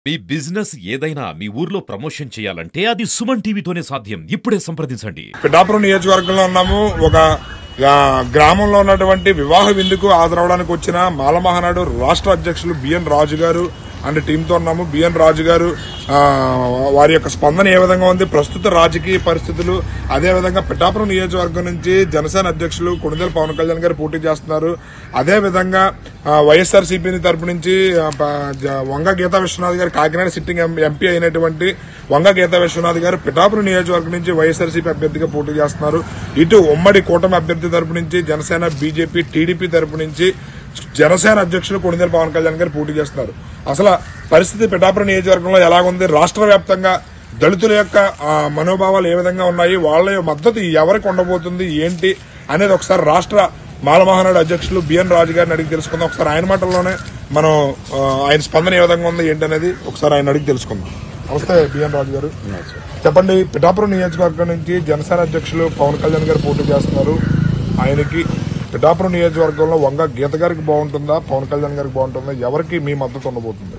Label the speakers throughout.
Speaker 1: మీ business ఏదైనా మీ ఊర్లో promotion చేయాలంటే అది సుమన్ టీవీతోనే సాధ్యం ఇప్పుడే సంప్రదించండి
Speaker 2: పిఠాపురం నియోజకవర్గంలో ఉన్నాము ఒక ఆ, గ్రామంలో ఉన్నటువంటి వివాహ విందుకు హాజరవడానికి వచ్చిన మాలమహానాడు రాష్ట్ర అధ్యక్షులు బిఎన్ రాజు గారు అండ్ టీంతో ఉన్నాము బిఎన్ రాజు గారు ఆ, వారి యొక్క స్పందన ఏ విధంగా ఉంది ప్రస్తుత రాజకీయ పరిస్థితులు అదేవిధంగా పిఠాపురం నియోజకవర్గం నుంచి జనసేన అధ్యక్షులు కొణిదెల పవన్ కళ్యాణ్ గారు పోటీ చేస్తున్నారు అదేవిధంగా వైఎస్ఆర్ సిపిని తరపు నుంచి ఆ, ప- జ- వంగ గీతా విశ్వనాథ్ గారు కాకినాడ సిట్టింగ్ ఎం- ఎంపీ అయినటువంటి వంగ గీతా విశ్వనాథ్ గారు పిఠాపురం నియోజకవర్గం నుంచి వైఎస్ఆర్సీపీ అభ్యర్థిగా పోటీ చేస్తున్నారు ఇటు ఉమ్మడి కూటమి అభ్యర్థి తరపు నుంచి జనసేన బీజేపీ టీడీపీ తరపు నుంచి జనసేన అధ్యక్షులు కొణిదెల పవన్ కళ్యాణ్ గారు పోటీ చేస్తున్నారు అసలు పరిస్థితి పిఠాపురం నియోజకవర్గంలో ఎలాగుంది రాష్ట్ర వ్యాప్తంగా దళితుల యొక్క ఆ, మనోభావాలు ఏ విధంగా ఉన్నాయి వాళ్ళ యొక్క మద్దతు ఎవరికి ఉండబోతుంది ఏంటి అనేది ఒకసారి రాష్ట్ర మాలమహానాడు అధ్యక్షులు బిఎన్ రాజు గారిని అడిగి తెలుసుకుందాం ఒకసారి ఆయన మాటల్లోనే మనం ఆ, ఆయన స్పందన ఏ విధంగా ఉంది ఏంటి అనేది ఒకసారి ఆయన అడిగి తెలుసుకుందాం నమస్తే బిఎన్ రాజు గారు చెప్పండి పిఠాపురం నియోజకవర్గం నుంచి జనసేన అధ్యక్షులు పవన్ కళ్యాణ్ గారు పోటీ చేస్తున్నారు ఆయనకి పిఠాపురం నియోజకవర్గంలో వంగ గీత గారికి బాగుంటుందా పవన్ కళ్యాణ్ గారికి బాగుంటుందా ఎవరికి మీ మద్దతు ఉండబోతుంది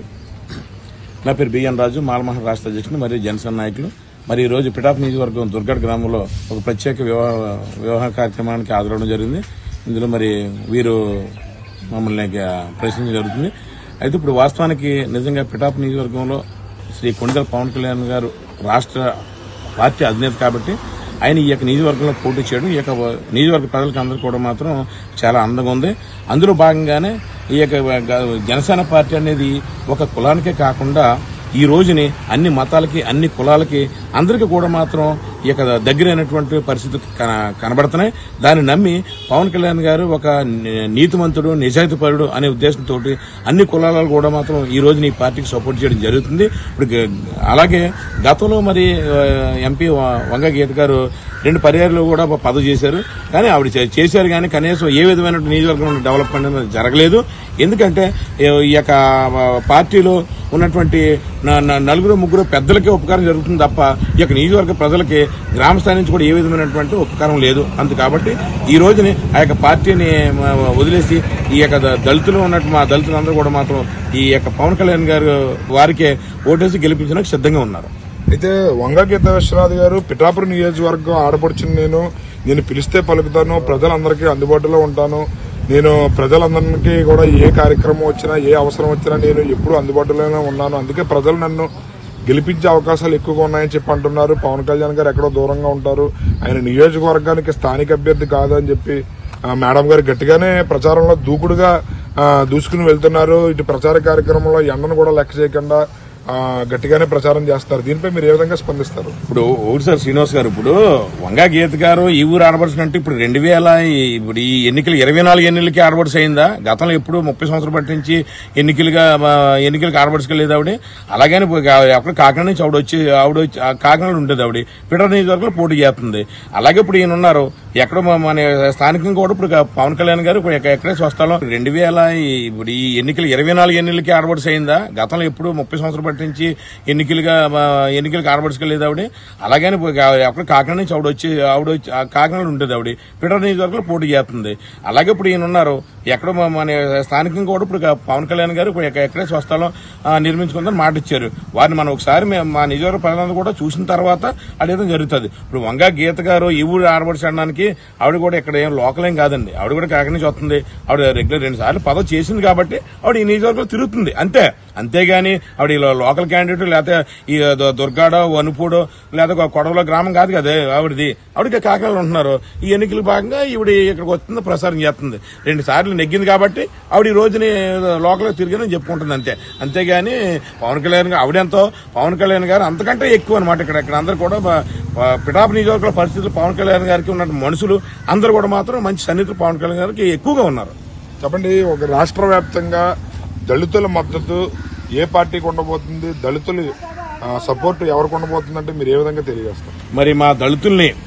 Speaker 3: నా పేరు బిఎన్ రాజు మాలమహల్ రాష్ట్ర అధ్యక్షుడు మరియు జనసేన నాయకులు మరి ఈ రోజు పిఠాపు నియోజకవర్గం దుర్గడ్ గ్రామంలో ఒక ప్రత్యేక వివాహ వివాహ కార్యక్రమానికి హాజరవడం జరిగింది ఇందులో మరి వీరు మమ్మల్ని ప్రశ్నించడం జరుగుతుంది అయితే ఇప్పుడు వాస్తవానికి నిజంగా పిఠాపు నియోజకవర్గంలో శ్రీ కొండల పవన్ కళ్యాణ్ గారు రాష్ట్ర పార్టీ అధినేత కాబట్టి ఆయన ఈ యొక్క నియోజకవర్గంలో పోటీ చేయడం ఈ యొక్క నియోజకవర్గ ప్రజలకు అందరూ కూడా మాత్రం చాలా అందంగా ఉంది అందులో భాగంగానే ఈ యొక్క జనసేన పార్టీ అనేది ఒక కులానికే కాకుండా ఈ రోజుని అన్ని మతాలకి అన్ని కులాలకి అందరికీ కూడా మాత్రం ఈ యొక్క దగ్గరైనటువంటి పరిస్థితులు కన- కనబడుతున్నాయి దాన్ని నమ్మి పవన్ కళ్యాణ్ గారు ఒక ని- నీతిమంతుడు నిజాయితీపరుడు అనే ఉద్దేశంతో అన్ని కులాలు కూడా మాత్రం ఈ రోజున ఈ పార్టీకి సపోర్ట్ చేయడం జరుగుతుంది ఇప్పుడు గ- అలాగే గతంలో మరి ఆ, ఎంపీ వ- వంగ గీత గారు రెండు పర్యాయాలు కూడా పదవి చేశారు కానీ ఆవిడ చే- చేశారు కానీ కనీసం ఏ విధమైన నియోజకవర్గం డెవలప్మెంట్ అనేది జరగలేదు ఎందుకంటే ఏ- ఈ యొక్క ఆ, పార్టీలో ఉన్నటువంటి న- న- నలుగురు ముగ్గురు పెద్దలకే ఉపకారం జరుగుతుంది తప్ప ఈ యొక్క నియోజకవర్గ ప్రజలకి గ్రామ స్థాయి నుంచి కూడా ఏ విధమైనటువంటి ఉపకారం లేదు అందు కాబట్టి ఈ రోజుని ఆ యొక్క పార్టీని మ, వదిలేసి ఈ యొక్క ద- దళితులు ఉన్నట్టు మా దళితులందరూ కూడా మాత్రం ఈ యొక్క పవన్ కళ్యాణ్ గారు వారికే ఓటేసి గెలిపించడానికి సిద్ధంగా ఉన్నారు
Speaker 2: అయితే వంగ గీత విశ్వనాథ్ గారు పిఠాపురం నియోజకవర్గం ఆడపడుచుని నేను నేను పిలిస్తే పలుకుతాను ప్రజలందరికీ అందుబాటులో ఉంటాను నేను ప్రజలందరికీ కూడా ఏ కార్యక్రమం వచ్చినా ఏ అవసరం వచ్చినా నేను ఎప్పుడు అందుబాటులోనే ఉన్నాను అందుకే ప్రజలు నన్ను గెలిపించే అవకాశాలు ఎక్కువగా ఉన్నాయని చెప్పి అంటున్నారు పవన్ కళ్యాణ్ గారు ఎక్కడో దూరంగా ఉంటారు ఆయన నియోజకవర్గానికి స్థానిక అభ్యర్థి కాదని చెప్పి ఆ, మేడం గారు గట్టిగానే ప్రచారంలో దూకుడుగా ఆ, దూసుకుని వెళ్తున్నారు ఇటు ప్రచార కార్యక్రమంలో ఎండను కూడా లెక్క చేయకుండా ఆ, గట్టిగానే ప్రచారం చేస్తారు దీనిపై మీరు ఏ విధంగా స్పందిస్తారు
Speaker 3: ఇప్పుడు ఒకటి సార్ శ్రీనివాస్ గారు ఇప్పుడు వంగా గీత గారు ఈ ఊరు ఆడబడుచునంటే ఇప్పుడు రెండు వేల ఈ- ఇప్పుడు ఈ ఎన్నికలు ఇరవై నాలుగు ఎన్నికలకి ఆడబడుచు అయిందా గతంలో ఎప్పుడు ముప్పై సంవత్సరాలు బట్టి నుంచి ఎన్నికలుగా ఆ, ఎన్నికలకు ఆడబడుచుకోలేదు ఆవిడ అలాగని పోయి కా- అక్కడ కాకినాడ నుంచి ఆవిడ వచ్చి ఆవిడ వచ్చి ఆ కాకినాడ ఉండేది ఆవిడ పిటర్ నియోజకవర్గంలో పోటీ చేస్తుంది అలాగే ఇప్పుడు ఈయన ఉన్నారు ఎక్కడ మా- మన స్థానికంగా కూడా ఇప్పుడు పవన్ కళ్యాణ్ గారు ఇప్పుడు ఎక్క- ఎక్కడే స్వస్థలం రెండు వేల ఈ- ఇప్పుడు ఈ ఎన్నికలు ఇరవై నాలుగు ఎన్నికలకి ఆడబడుచు అయిందా గతంలో ఎప్పుడు ముప్పై సంవత్సరాలు బట్టి నుంచి ఎన్నికలుగా ఆ, ఎన్నికలకు ఆడబడుచుకోలేదు ఆవిడ అలాగని పోయి కా- అక్కడ కాకినాడ నుంచి ఆవిడ వచ్చి ఆవిడ వచ్చి ఆ కాకినాడ ఉండేది ఆవిడ పిటర్ నియోజకవర్గంలో పోటీ చేస్తుంది అలాగే ఇప్పుడు ఈయన ఉన్నారు ఎక్కడ మా- మన స్థానికంగా కూడా ఇప్పుడు పవన్ కళ్యాణ్ గారు ఇప్పుడు ఎక్క- ఎక్కడే స్వస్థలం ఆ, నిర్మించుకుందని మాట ఇచ్చారు వారిని మనం ఒకసారి మేము మా నిజవర్గ ప్రజలందరూ కూడా చూసిన తర్వాత అదేదో జరుగుతుంది ఇప్పుడు వంగా గీత గారు ఈ ఊరు ఆడబడిచడానికి ఆవిడ కూడా ఇక్కడ ఏం లోకల్ ఏం కాదండి ఆవిడ కూడా కాకినాడ నుంచి వస్తుంది ఆవిడ రెగ్యులర్ రెండు సార్లు పదవి చేసింది కాబట్టి ఆవిడ ఈ నియోజకవర్గంలో తిరుగుతుంది అంతే అంతేగాని ఆవిడ ఇలా లోకల్ క్యాండిడేట్ లేకపోతే ఈ దు- దుర్గాడో వనుపూడో లేకపోతే కొడవలో గ్రామం కాదు కదా ఆవిడది ఆవిడకి కాకినాడలో ఉంటున్నారు ఈ ఎన్నికల భాగంగా ఈవిడ ఇక్కడికి వస్తుంది ప్రసారం చేస్తుంది రెండు సార్లు నెగ్గింది కాబట్టి ఆవిడ ఈ రోజుని లోకల్ తిరిగినని చెప్పుకుంటుంది అంతే అంతేగాని పవన్ కళ్యాణ్ గారు ఆవిడెంతో పవన్ కళ్యాణ్ గారు అంతకంటే ఎక్కువ అనమాట ఇక్కడ ఇక్కడ అందరు కూడా బ- బ- పిఠాపు నియోజకవర్గ పరిస్థితులు పవన్ కళ్యాణ్ గారికి ఉన్న మనుషులు అందరూ కూడా మాత్రం మంచి సన్నిహితులు పవన్ కళ్యాణ్ గారికి ఎక్కువగా ఉన్నారు
Speaker 2: చెప్పండి ఒక రాష్ట్ర వ్యాప్తంగా దళితుల మద్దతు ఏ పార్టీకి ఉండబోతుంది దళితులు సపోర్ట్ ఎవరికి ఉండబోతుంది అంటే మీరు ఏ విధంగా తెలియజేస్తారు
Speaker 3: మరి మా దళితుల్ని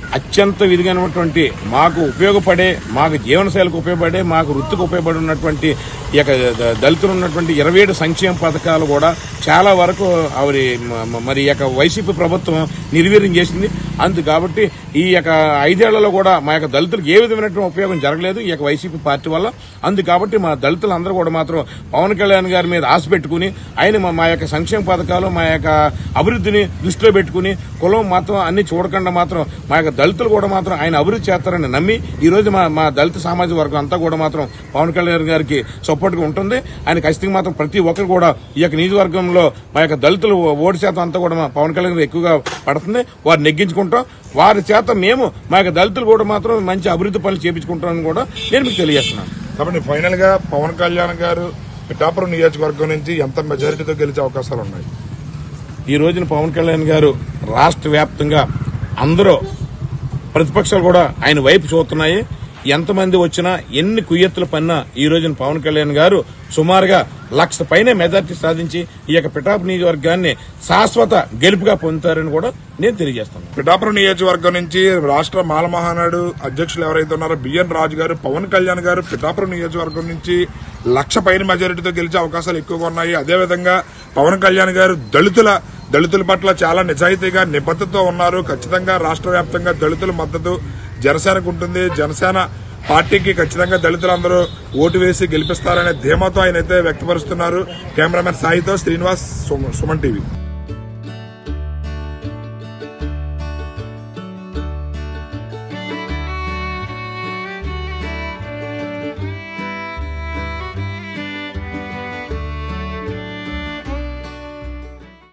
Speaker 3: అత్యంత విధిగానటువంటి మాకు ఉపయోగపడే మాకు జీవనశైలికి ఉపయోగపడే మాకు వృత్తికి ఉపయోగపడి ఉన్నటువంటి ఈ యొక్క ద- దళితులు ఉన్నటువంటి ఇరవై ఏడు సంక్షేమ పథకాలు కూడా చాలా వరకు ఆవిడ మ- మ- మరి ఈ యొక్క వైసీపీ ప్రభుత్వం నిర్వీర్యం చేసింది అందు కాబట్టి ఈ యొక్క ఐదేళ్లలో కూడా మా యొక్క దళితులకు ఏ విధమైనటువంటి ఉపయోగం జరగలేదు ఈ యొక్క వైసీపీ పార్టీ వల్ల అందు కాబట్టి మా దళితులందరూ కూడా మాత్రం పవన్ కళ్యాణ్ గారి మీద ఆశ పెట్టుకుని ఆయన మా- మా యొక్క సంక్షేమ పథకాలు మా యొక్క అభివృద్ధిని దృష్టిలో పెట్టుకుని కులం మతం అన్ని చూడకుండా మాత్రం మా యొక్క దళితులు కూడా మాత్రం ఆయన అభివృద్ధి చేస్తారని నమ్మి ఈ రోజు మా మా దళిత సామాజిక వర్గం అంతా కూడా మాత్రం పవన్ కళ్యాణ్ గారికి సపోర్ట్ గా ఉంటుంది ఆయన ఖచ్చితంగా మాత్రం ప్రతి ఒక్కరు కూడా ఈ యొక్క నియోజకవర్గంలో మా యొక్క దళితులు ఓటు శాతం అంతా కూడా మా పవన్ కళ్యాణ్ గారు ఎక్కువగా పడుతుంది వారు నెగ్గించుకుంటాం వారి చేత మేము మా యొక్క దళితులు కూడా మాత్రం మంచి అభివృద్ధి పనులు చేపించుకుంటామని కూడా నేను మీకు తెలియజేస్తున్నాను
Speaker 2: కాబట్టి ఫైనల్ గా పవన్ కళ్యాణ్ గారు పిఠాపురం నియోజకవర్గం నుంచి ఎంత మెజారిటీతో గెలిచే అవకాశాలు ఉన్నాయి
Speaker 3: ఈ రోజున పవన్ కళ్యాణ్ గారు రాష్ట్ర వ్యాప్తంగా అందరూ ప్రతిపక్షాలు కూడా ఆయన వైపు చూస్తున్నాయి ఎంతమంది వచ్చినా ఎన్ని కుయ్యెత్తులు పన్నా ఈ రోజున పవన్ కళ్యాణ్ గారు సుమారుగా లక్ష పైనే మెజార్టీ సాధించి ఈ యొక్క పిఠాపు నియోజకవర్గాన్ని శాశ్వత గెలుపుగా పొందుతారని కూడా నేను తెలియజేస్తున్నాను
Speaker 2: పిఠాపురం నియోజకవర్గం నుంచి రాష్ట్ర మాల మహానాడు అధ్యక్షులు ఎవరైతే ఉన్నారో బిఎన్ రాజు గారు పవన్ కళ్యాణ్ గారు పిఠాపురం నియోజకవర్గం నుంచి లక్ష పైన మెజారిటీతో గెలిచే అవకాశాలు ఎక్కువగా ఉన్నాయి అదేవిధంగా పవన్ కళ్యాణ్ గారు దళితుల దళితుల పట్ల చాలా నిజాయితీగా నిబద్ధతతో ఉన్నారు ఖచ్చితంగా రాష్ట్ర వ్యాప్తంగా దళితుల మద్దతు జనసేనకు ఉంటుంది జనసేన పార్టీకి ఖచ్చితంగా దళితులందరూ ఓటు వేసి గెలిపిస్తారనే ధీమాతో ఆయన అయితే వ్యక్తపరుస్తున్నారు కెమెరామెన్ సాయితో శ్రీనివాస్ సుమ- సుమన్ టీవీ